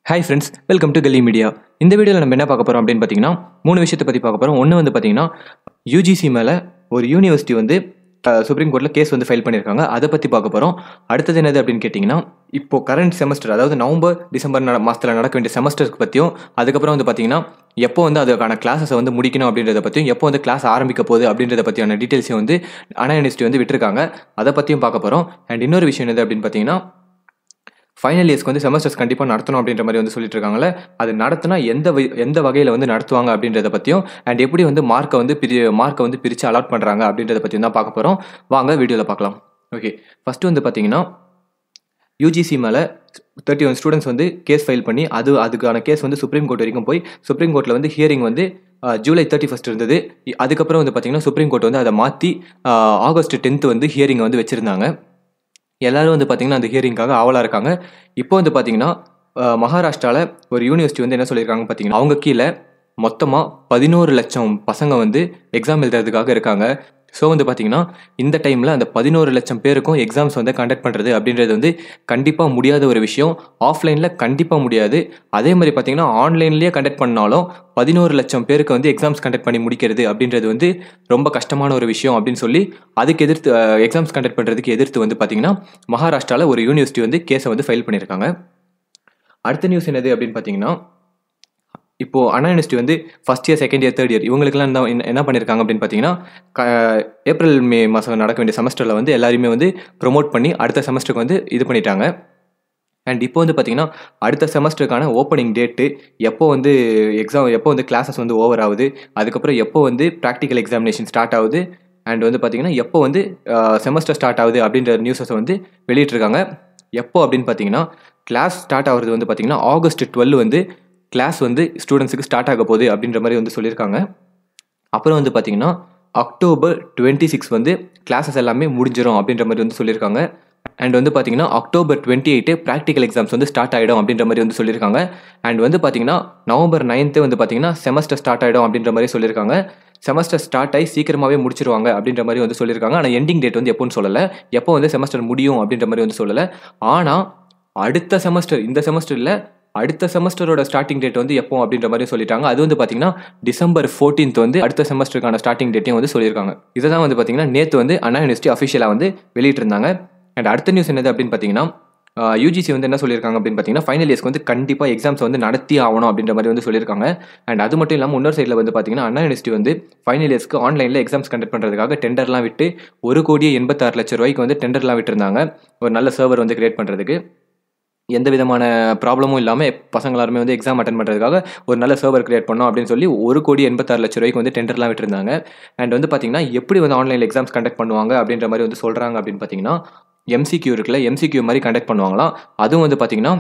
hi friends welcome to Galli media இந்த வீடியோவில் நம்ம என்ன பார்க்க போகிறோம் அப்படின்னு பார்த்தீங்கன்னா மூணு விஷயத்தை பற்றி பார்க்க போகிறோம் ஒன்று வந்து பார்த்தீங்கன்னா யூஜிசி மேலே ஒரு யூனிவர்சிட்டி வந்து சுப்ரீம் கோர்ட்டில் கேஸ் வந்து ஃபைல் பண்ணியிருக்காங்க அதை பற்றி பார்க்க போகிறோம் அடுத்தது என்னது அப்படின்னு கேட்டிங்கன்னா இப்போ கரண்ட் செமஸ்டர் அதாவது நவம்பர் டிசம்பர் நட மாதத்தில் நடக்க வேண்டிய செமஸ்டருக்கு பற்றியும் அதுக்கப்புறம் வந்து பார்த்தீங்கன்னா எப்போ வந்து அதுக்கான கிளாஸஸை வந்து முடிக்கணும் அப்படின்றத பற்றியும் எப்போ வந்து கிளாஸ் ஆரம்பிக்க போகுது அப்படின்றத பற்றியான டீட்டெயில்ஸையும் வந்து அண்ணா யூனிவர்சிட்டி வந்து விட்டுருக்காங்க அதை பற்றியும் பார்க்க போகிறோம் அண்ட் இன்னொரு விஷயம் என்னது அப்படின்னு பார்த்தீங்கன்னா ஃபைனல் இயர்ஸ்க்கு வந்து செமஸ்டர்ஸ் கண்டிப்பாக நடத்தணும் அப்படின்ற மாதிரி வந்து சொல்லிட்டு இருக்காங்களே அது நடத்தினா எந்த வை- எந்த வகையில் வந்து நடத்துவாங்க அப்படின்றத பற்றியும் அண்ட் எப்படி வந்து மார்க்கை வந்து பிரி மார்க்கை வந்து பிரித்து அலாட் பண்ணுறாங்க அப்படின்றத பற்றியும் தான் பார்க்க போகிறோம் வாங்க வீடியோவில் பார்க்கலாம் ஓகே ஃபஸ்ட்டு வந்து பார்த்தீங்கன்னா யூஜிசி மேலே தேர்ட்டி ஒன் ஸ்டூடெண்ட்ஸ் வந்து கேஸ் ஃபைல் பண்ணி அது அதுக்கான கேஸ் வந்து சுப்ரீம் கோர்ட் வரைக்கும் போய் சுப்ரீம் கோர்ட்டில் வந்து ஹியரிங் வந்து அஹ், ஜூலை தேர்ட்டி ஃபஸ்ட் இருந்தது இ- அதுக்கப்புறம் வந்து பார்த்தீங்கன்னா சுப்ரீம் கோர்ட் வந்து அதை மாற்றி ஆகஸ்ட் டென்த்து வந்து ஹியரிங்கை வந்து வச்சுருந்தாங்க எல்லாரும் வந்து பார்த்தீங்கன்னா அந்த ஹியரிங்காக ஆவலாக இருக்காங்க இப்போ வந்து பார்த்தீங்கன்னா மகாராஷ்டிராவில் ஒரு யூனிவர்சிட்டி வந்து என்ன சொல்லியிருக்காங்க பார்த்தீங்கன்னா அவங்க கீழே மொத்தமாக பதினோரு லட்சம் பசங்க வந்து எக்ஸாம் எழுதுறதுக்காக இருக்காங்க ஸோ வந்து பார்த்தீங்கன்னா இந்த டைமில் அந்த பதினோரு லட்சம் பேருக்கும் எக்ஸாம்ஸ் வந்து கண்டக்ட் பண்ணுறது அப்படின்றது வந்து கண்டிப்பாக முடியாத ஒரு விஷயம் ஆஃப்லைனில் கண்டிப்பாக முடியாது அதே மாதிரி பார்த்தீங்கன்னா ஆன்லைன்லேயே கண்டக்ட் பண்ணாலும் பதினோரு லட்சம் பேருக்கு வந்து எக்ஸாம்ஸ் கண்டக்ட் பண்ணி முடிக்கிறது அப்படின்றது வந்து ரொம்ப கஷ்டமான ஒரு விஷயம் அப்படின்னு சொல்லி அதுக்கு எதிர்த்து எக்ஸாம்ஸ் கண்டக்ட் பண்ணுறதுக்கு எதிர்த்து வந்து பார்த்தீங்கன்னா மகாராஷ்டிராவில் ஒரு யூனிவர்சிட்டி வந்து கேஸை வந்து ஃபைல் பண்ணியிருக்காங்க அடுத்த நியூஸ் என்னது அப்படின்னு பார்த்தீங்கன்னா இப்போ அண்ணா யூனிவர்சிட்டி வந்து first year second year third year இவங்களுக்குலாம் என்ன- என்ன- என்ன பண்ணியிருக்காங்க அப்படின்னு பார்த்தீங்கன்னா க- ஏப்ரல் மே மாதம் நடக்க வேண்டிய செமஸ்டரில் வந்து எல்லாருமே வந்து ப்ரொமோட் பண்ணி அடுத்த செமஸ்டருக்கு வந்து இது பண்ணிட்டாங்க அண்ட் இப்போ வந்து பார்த்தீங்கன்னா அடுத்த செமஸ்டருக்கான ஓப்பனிங் டேட்டு எப்போ வந்து எக்ஸாம் எப்போ வந்து கிளாஸஸ் வந்து ஓவர் ஆகுது அதுக்கப்புறம் எப்போ வந்து ப்ராக்டிக்கல் எக்ஸாமினேஷன் ஸ்டார்ட் ஆகுது அண்ட் வந்து பார்த்தீங்கன்னா எப்போ வந்து செமஸ்டர் ஸ்டார்ட் ஆகுது அப்படின்ற நியூஸஸை வந்து வெளியிட்டிருக்காங்க எப்போ அப்படின்னு பார்த்தீங்கன்னா கிளாஸ் ஸ்டார்ட் ஆகுறது வந்து பார்த்தீங்கன்னா ஆகஸ்ட் டுவெல் வந்து கிளாஸ் வந்து ஸ்டூடெண்ட்ஸுக்கு ஸ்டார்ட் ஆக போகுது அப்படின்ற மாதிரி வந்து சொல்லியிருக்காங்க அப்புறம் வந்து பார்த்தீங்கன்னா அக்டோபர் டுவெண்ட்டி சிக்ஸ் வந்து கிளாஸஸ் எல்லாமே முடிஞ்சிடும் அப்படின்ற மாதிரி வந்து சொல்லியிருக்காங்க அண்ட் வந்து பார்த்தீங்கன்னா October twenty eight practical exams வந்து ஸ்டார்ட் ஆகிடும் அப்படின்ற மாதிரி வந்து சொல்லியிருக்காங்க அண்ட் வந்து பார்த்தீங்கன்னா நவம்பர் நைன்த்து வந்து பார்த்தீங்கன்னா செமஸ்டர் ஸ்டார்ட் ஆகிடும் அப்படின்ற மாதிரி சொல்லியிருக்காங்க செமஸ்டர் ஸ்டார்ட் ஆகி சீக்கிரமாகவே முடிச்சிருவாங்க அப்படின்ற மாதிரி வந்து சொல்லியிருக்காங்க ஆனால் எண்டிங் டேட் வந்து எப்போன்னு சொல்லலை எப்போ வந்து செமஸ்டர் முடியும் அப்படின்ற மாதிரி வந்து சொல்லலை ஆனால் அடுத்த செமஸ்டர் இந்த செமஸ்டரில் அடுத்த செமஸ்டரோட ஸ்டார்டிங் டேட் வந்து எப்போ அப்படின்ற மாதிரி சொல்லிட்டாங்க அது வந்து பார்த்தீங்கன்னா டிசம்பர் 14th வந்து அடுத்த செமஸ்டருக்கான ஸ்டார்டிங் டேட்டையும் வந்து சொல்லியிருக்காங்க இதை தான் வந்து பார்த்தீங்கன்னா நேற்று வந்து அண்ணா யூனிவர்சிட்டி அஃபிஷியலாக வந்து வெளியிட்டிருந்தாங்க அண்ட் அடுத்த நியூஸ் என்னது அப்படின்னு பார்த்தீங்கன்னா யூஜிசி வந்து என்ன சொல்லியிருக்காங்க அப்படின்னு பார்த்தீங்கன்னா ஃபைனல் இயர்ஸ்க்கு வந்து கண்டிப்பாக எக்ஸாம்ஸ் வந்து நடத்தி ஆகணும் அப்படின்ற மாதிரி வந்து சொல்லியிருக்காங்க அண்ட் அது மட்டும் இல்லாமல் இன்னொரு சைடில் வந்து பார்த்தீங்கன்னா அண்ணா யூனிவர்சிட்டி வந்து ஃபைனல் இயர்ஸ்க்கு ஆன்லைனில் எக்ஸாம்ஸ் கண்டக்ட் பண்ணுறதுக்காக டெண்டர்லாம் விட்டு ஒரு கோடியே எண்பத்தாறு லட்சம் ரூபாய்க்கு வந்து டெண்டர்லாம் விட்டுருந்தாங்க ஒரு நல்ல சர்வர் வந்து கிரியேட் பண்ணுறதுக்கு எந்த விதமான ப்ராப்ளமும் இல்லாமல் பசங்க எல்லாருமே வந்து எக்ஸாம் அட்டன் பண்ணுறதுக்காக ஒரு நல்ல சர்வர் கிரியேட் பண்ணோம் அப்படின்னு சொல்லி ஒரு கோடி எண்பத்தாறு லட்ச ரூபாய்க்கு வந்து டெண்டர்லாம் விட்டுருந்தாங்க அண்ட் வந்து பார்த்தீங்கன்னா எப்படி வந்து ஆன்லைனில் எக்ஸாம்ஸ் கண்டக்ட் பண்ணுவாங்க அப்படின்ற மாதிரி வந்து சொல்கிறாங்க அப்படின்னு பார்த்தீங்கன்னா எம்சிக்யூ இருக்குல்ல எம்சிக்யூ மாதிரி கண்டக்ட் பண்ணுவாங்களாம் அதுவும் வந்து பார்த்தீங்கன்னா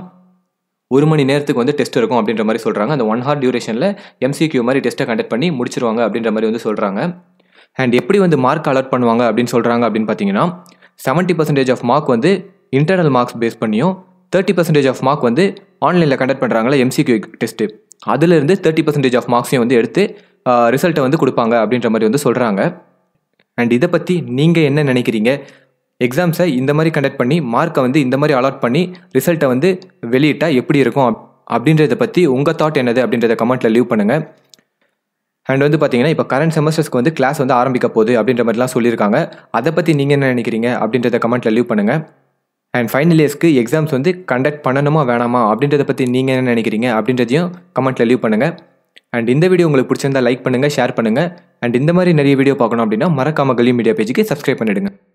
ஒரு மணி நேரத்துக்கு வந்து டெஸ்ட் இருக்கும் அப்படின்ற மாதிரி சொல்கிறாங்க அந்த ஒன் ஹார் டியூரேஷனில் எம்சிக்யூ மாதிரி டெஸ்ட்டை கண்டக்ட் பண்ணி முடிச்சிருவாங்க அப்படின்ற மாதிரி வந்து சொல்கிறாங்க அண்ட் எப்படி வந்து மார்க் அலாட் பண்ணுவாங்க அப்படின்னு சொல்கிறாங்க அப்படின்னு பார்த்தீங்கன்னா செவன்ட்டி பர்சன்டேஜ் ஆஃப் மார்க் வந்து இன்டர்னல் மார்க்ஸ் பேஸ் பண்ணியும் தேர்ட்டி பர்சன்டேஜ் ஆஃப் மார்க் வந்து ஆன்லைனில் கண்டக்ட் பண்ணுறாங்களா எம்சிக்யூ டெஸ்ட்டு அதுலேருந்து தேர்ட்டி பர்சன்டேஜ் ஆஃப் மார்க்ஸையும் வந்து எடுத்து ரிசல்ட்டை வந்து கொடுப்பாங்க அப்படின்ற மாதிரி வந்து சொல்கிறாங்க அண்ட் இதை பற்றி நீங்கள் என்ன நினைக்கிறீங்க எக்ஸாம்ஸை இந்த மாதிரி கண்டக்ட் பண்ணி மார்க்கை வந்து இந்த மாதிரி அலாட் பண்ணி ரிசல்ட்டை வந்து வெளியிட்டா எப்படி இருக்கும் அப்- அப்படின்றத பற்றி உங்கள் தாட் என்னது அப்படின்றத கமெண்ட்டில் லீவ் பண்ணுங்கள் அண்ட் வந்து பார்த்தீங்கன்னா இப்போ கரண்ட் செமஸ்டர்ஸ்க்கு வந்து கிளாஸ் வந்து ஆரம்பிக்க போகுது அப்படின்ற மாதிரிலாம் சொல்லியிருக்காங்க அதை பற்றி நீங்கள் என்ன நினைக்கிறீங்க அப்படின்றத கமெண்ட்டில் லீவ் பண்ணுங்கள் அண்ட் ஃபைனல் இயர்ஸ்க்கு எக்ஸாம்ஸ் வந்து கண்டக்ட் பண்ணணுமா வேணாமா அப்படின்றத பற்றி நீங்கள் என்ன நினைக்கிறீங்க அப்படின்றதையும் கமெண்ட்டில் லீவ் பண்ணுங்கள் அண்ட் இந்த வீடியோ உங்களுக்கு பிடிச்சிருந்தா லைக் பண்ணுங்கள் ஷேர் பண்ணுங்கள் அண்ட் இந்த மாதிரி நிறைய வீடியோ பார்க்கணும் அப்படின்னா மறக்காம கலி மீடியா பேஜுக்கு சப்ஸ்கிரைப் பண்ணிடுங்க